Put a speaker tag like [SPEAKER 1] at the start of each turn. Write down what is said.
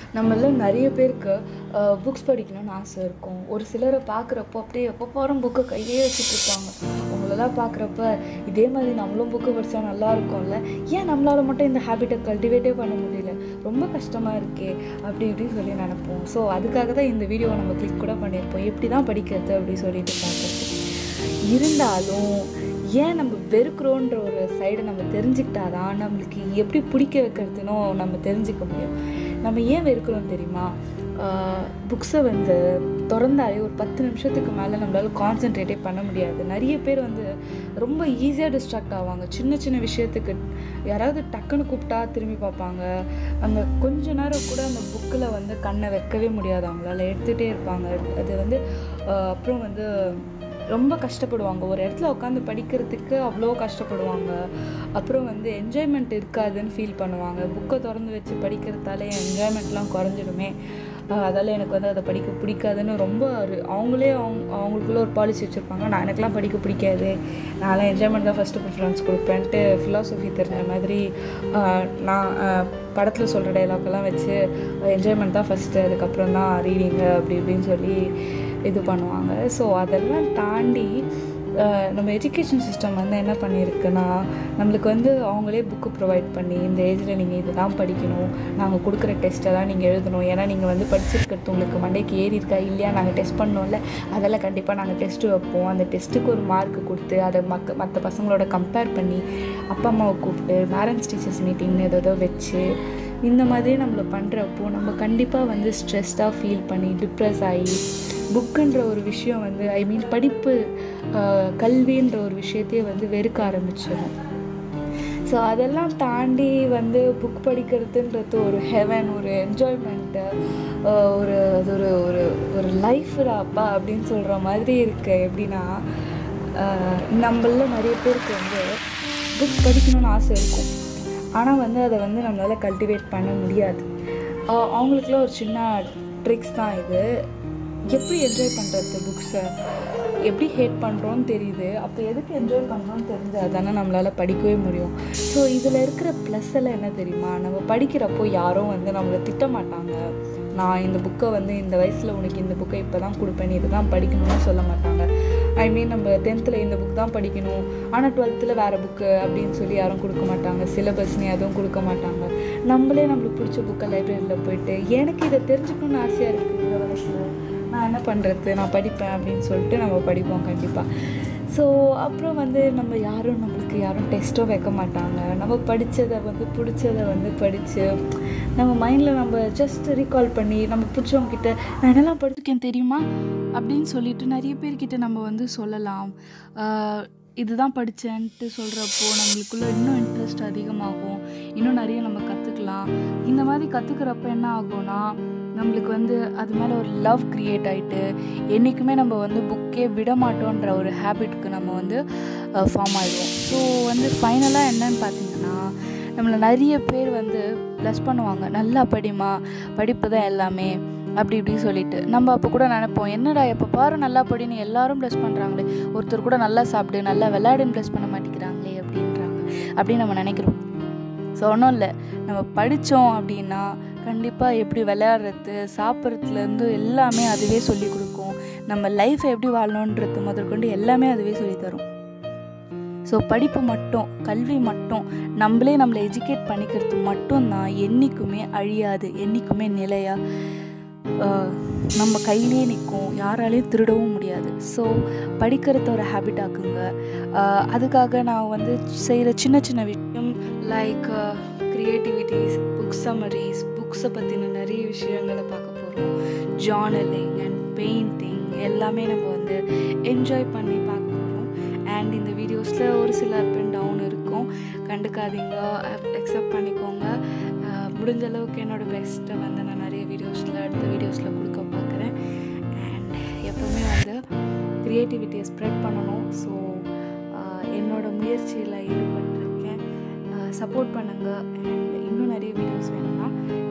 [SPEAKER 1] நம்மள நிறைய பேருக்கு புக்ஸ் படிக்கணும்னு ஆசை இருக்கும் ஒரு சிலரை பார்க்குறப்போ அப்படியே எப்போ போகிறோம் புக்கை கையிலே வச்சுட்டு இருப்பாங்க அவங்களெல்லாம் பார்க்குறப்ப இதே மாதிரி நம்மளும் புக்கு படித்தா நல்லா இருக்கும்ல ஏன் நம்மளால் மட்டும் இந்த ஹேபிட்டை கல்டிவேட்டே பண்ண முடியல ரொம்ப கஷ்டமாக இருக்கே அப்படி இப்படின்னு சொல்லி நினைப்போம் ஸோ அதுக்காக தான் இந்த வீடியோவை நம்ம கிளிக் கூட பண்ணியிருப்போம் எப்படி தான் படிக்கிறது அப்படி சொல்லிட்டு பார்க்குறது இருந்தாலும் ஏன் நம்ம வெறுக்கிறோன்ற ஒரு சைடை நம்ம தெரிஞ்சுக்கிட்டாதான் நம்மளுக்கு எப்படி பிடிக்க வைக்கிறதுனோ நம்ம தெரிஞ்சுக்க முடியும் நம்ம ஏன் வெறுக்கிறோம் தெரியுமா புக்ஸை வந்து திறந்தாலே ஒரு பத்து நிமிஷத்துக்கு மேலே நம்மளால கான்சென்ட்ரேட்டே பண்ண முடியாது நிறைய பேர் வந்து ரொம்ப ஈஸியாக டிஸ்ட்ராக்ட் ஆவாங்க சின்ன சின்ன விஷயத்துக்கு யாராவது டக்குன்னு கூப்பிட்டா திரும்பி பார்ப்பாங்க அந்த கொஞ்ச நேரம் கூட அந்த புக்கில் வந்து கண்ணை வைக்கவே முடியாது அவங்களால எடுத்துகிட்டே இருப்பாங்க அது வந்து ஆஹ் அப்புறம் வந்து ரொம்ப கஷ்டப்படுவாங்க ஒரு இடத்துல உட்காந்து படிக்கிறதுக்கு அவ்வளோ கஷ்டப்படுவாங்க அப்புறம் வந்து என்ஜாய்மெண்ட் இருக்காதுன்னு ஃபீல் பண்ணுவாங்க புக்கை திறந்து வச்சு படிக்கிறதால என் என்ஜாய்மெண்ட்லாம் குறைஞ்சிடுமே ஆஹ் அதால எனக்கு வந்து அதை படிக்க பிடிக்காதுன்னு ரொம்ப ஒரு அவங்களே அவங்க அவங்களுக்குள்ள ஒரு பாலிசி வச்சுருப்பாங்க நான் எனக்குலாம் படிக்க பிடிக்காது நான்லாம் என்ஜாய்மெண்ட் தான் ஃபஸ்ட்டு ப்ரிஃபரன்ஸ் கொடுப்பேன்ட்டு ஃபிலாசபி தெரிஞ்ச மாதிரி ஆஹ் நான் படத்தில் சொல்கிற டைலாக்கெல்லாம் வச்சு என்ஜாய்மெண்ட் தான் ஃபஸ்ட்டு அதுக்கப்புறம் தான் ரீடிங்கு அப்படி இப்படின்னு சொல்லி இது பண்ணுவாங்க ஸோ அதெல்லாம் தாண்டி அஹ் நம்ம எஜுகேஷன் சிஸ்டம் வந்து என்ன பண்ணியிருக்குன்னா நம்மளுக்கு வந்து அவங்களே புக்கு ப்ரொவைட் பண்ணி இந்த ஏஜில் நீங்கள் இதுதான் படிக்கணும் நாங்கள் கொடுக்குற டெஸ்ட்டை தான் நீங்கள் எழுதணும் ஏன்னா நீங்கள் வந்து படிச்சிருக்கிறது உங்களுக்கு மண்டைக்கு ஏறி இருக்கா இல்லையா நாங்கள் டெஸ்ட் பண்ணோம்ல அதெல்லாம் கண்டிப்பாக நாங்கள் டெஸ்ட்டு வைப்போம் அந்த டெஸ்ட்டுக்கு ஒரு மார்க் கொடுத்து அதை மக்க மற்ற பசங்களோட கம்பேர் பண்ணி அப்பா அம்மாவை கூப்பிட்டு பேரண்ட்ஸ் டீச்சர்ஸ் மீட்டிங்னு ஏதோ வச்சு இந்த மாதிரி நம்மளை பண்ணுறப்போ நம்ம கண்டிப்பாக வந்து ஸ்ட்ரெஸ்டாக ஃபீல் பண்ணி டிப்ரெஸ் ஆகி புக்குன்ற ஒரு விஷயம் வந்து ஐ மீன் படிப்பு ஆஹ் கல்வின்ற ஒரு விஷயத்தையே வந்து வெறுக்க ஆரம்பிச்சிடும் ஸோ அதெல்லாம் தாண்டி வந்து புக் படிக்கிறதுன்றது ஒரு ஹெவன் ஒரு என்ஜாய்மெண்ட்டு ஒரு அது ஒரு ஒரு ஒரு லைஃப்டாப்பா அப்படின்னு சொல்கிற மாதிரி இருக்கு எப்படின்னா ஆஹ் நம்மள நிறைய பேருக்கு வந்து புக்ஸ் படிக்கணும்னு ஆசை இருக்கும் ஆனால் வந்து அதை வந்து நம்மளால் கல்டிவேட் பண்ண முடியாது ஆஹ் அவங்களுக்குலாம் ஒரு சின்ன ட்ரிக்ஸ் தான் இது எப்படி என்ஜாய் பண்ணுறது புக்ஸை எப்படி ஹேட் பண்ணுறோன்னு தெரியுது அப்போ எதுக்கு என்ஜாய் பண்ணுறோன்னு தெரிஞ்சால் தானே நம்மளால் படிக்கவே முடியும் ஸோ இதில் இருக்கிற ப்ளஸ் எல்லாம் என்ன தெரியுமா நம்ம படிக்கிறப்போ யாரும் வந்து நம்மளை திட்ட மாட்டாங்க நான் இந்த புக்கை வந்து இந்த வயசில் உனக்கு இந்த புக்கை இப்போ தான் கொடுப்பேன் இது தான் படிக்கணும்னு சொல்ல மாட்டாங்க ஐ மீன் நம்ம டென்த்தில் இந்த புக் தான் படிக்கணும் ஆனால் டுவெல்த்தில் வேறு புக்கு அப்படின்னு சொல்லி யாரும் கொடுக்க மாட்டாங்க சிலபஸ்னு எதுவும் கொடுக்க மாட்டாங்க நம்மளே நம்மளுக்கு பிடிச்ச புக்கை லைப்ரரியில் போயிட்டு எனக்கு இதை தெரிஞ்சுக்கணும்னு ஆசையாக இருக்குது இந்த வயசில் நான் என்ன பண்ணுறது நான் படிப்பேன் அப்படின்னு சொல்லிட்டு நம்ம படிப்போம் கண்டிப்பாக ஸோ அப்புறம் வந்து நம்ம யாரும் நம்மளுக்கு யாரும் டெஸ்ட்டோ வைக்க மாட்டாங்க நம்ம படித்ததை வந்து பிடிச்சதை வந்து படித்து நம்ம மைண்டில் நம்ம ஜஸ்ட் ரீகால் பண்ணி நம்ம பிடிச்சவங்க கிட்ட நான் என்னெல்லாம் படிச்சிருக்கேன் தெரியுமா அப்படின்னு சொல்லிட்டு நிறைய பேர்கிட்ட நம்ம வந்து சொல்லலாம் ஆஹ் இதுதான் படித்தேன்ட்டு சொல்கிறப்போ நம்மளுக்குள்ள இன்னும் இன்ட்ரெஸ்ட் அதிகமாகும் இன்னும் நிறைய நம்ம கற்றுக்கலாம் இந்த மாதிரி கற்றுக்கிறப்ப என்ன ஆகும்னா நம்மளுக்கு வந்து அது மேலே ஒரு லவ் க்ரியேட் ஆகிட்டு என்றைக்குமே நம்ம வந்து புக்கே விட மாட்டோன்ற ஒரு ஹேபிட்க்கு நம்ம வந்து ஃபார்ம் ஆகிடுவோம் ஸோ வந்து ஃபைனலாக என்னன்னு பார்த்தீங்கன்னா நம்மளை நிறைய பேர் வந்து ப்ளஸ் பண்ணுவாங்க நல்லா படிமா படிப்பு தான் எல்லாமே அப்படி இப்படி சொல்லிட்டு நம்ம அப்போ கூட நினைப்போம் என்னடா எப்போ பாரு நல்லா படின்னு எல்லாரும் ப்ளஸ் பண்ணுறாங்களே ஒருத்தர் கூட நல்லா சாப்பிடு நல்லா விளையாடுன்னு ப்ளஸ் பண்ண மாட்டேங்கிறாங்களே அப்படின்றாங்க அப்படின்னு நம்ம நினைக்கிறோம் ஸோ ஒன்றும் இல்லை நம்ம படித்தோம் அப்படின்னா கண்டிப்பாக எப்படி விளையாடுறது சாப்பிட்றதுலேருந்து எல்லாமே அதுவே சொல்லி கொடுக்கும் நம்ம லைஃப்பை எப்படி வாழணுன்றது முதற்கொண்டு எல்லாமே அதுவே சொல்லித் தரும் ஸோ படிப்பு மட்டும் கல்வி மட்டும் நம்மளே நம்மளை எஜுகேட் பண்ணிக்கிறது மட்டும்தான் என்றைக்குமே அழியாது என்றைக்குமே நிலையாக நம்ம கையிலே நிற்கும் யாராலையும் திருடவும் முடியாது ஸோ படிக்கிறத ஒரு ஹேபிட் ஆக்குங்க ஆஹ் அதுக்காக நான் வந்து செய்கிற சின்ன சின்ன விஷயம் லைக் க்ரியேட்டிவிட்டிஸ் புக் சம்மரிஸ் புக்ஸை பற்றின நிறைய விஷயங்களை பார்க்க போகிறோம் ஜார்னலிங் அண்ட் பெயிண்டிங் எல்லாமே நம்ம வந்து என்ஜாய் பண்ணி பார்க்க போகிறோம் அண்ட் இந்த வீடியோஸில் ஒரு சில அப் அண்ட் டவுன் இருக்கும் கண்டுக்காதீங்க அக்செப்ட் பண்ணிக்கோங்க ஆஹ் முடிஞ்ச அளவுக்கு என்னோடய பெஸ்ட்டை வந்து நான் நிறைய வீடியோஸில் அடுத்த வீடியோஸில் கொடுக்க பார்க்குறேன் அண்ட் எப்போவுமே வந்து க்ரியேட்டிவிட்டியை ஸ்ப்ரெட் பண்ணணும் ஸோ என்னோட முயற்சியில் ஈடுபட்டிருக்கேன் சப்போர்ட் பண்ணுங்கள் அண்ட் இன்னும் நிறைய வீடியோஸ் வேணும்னா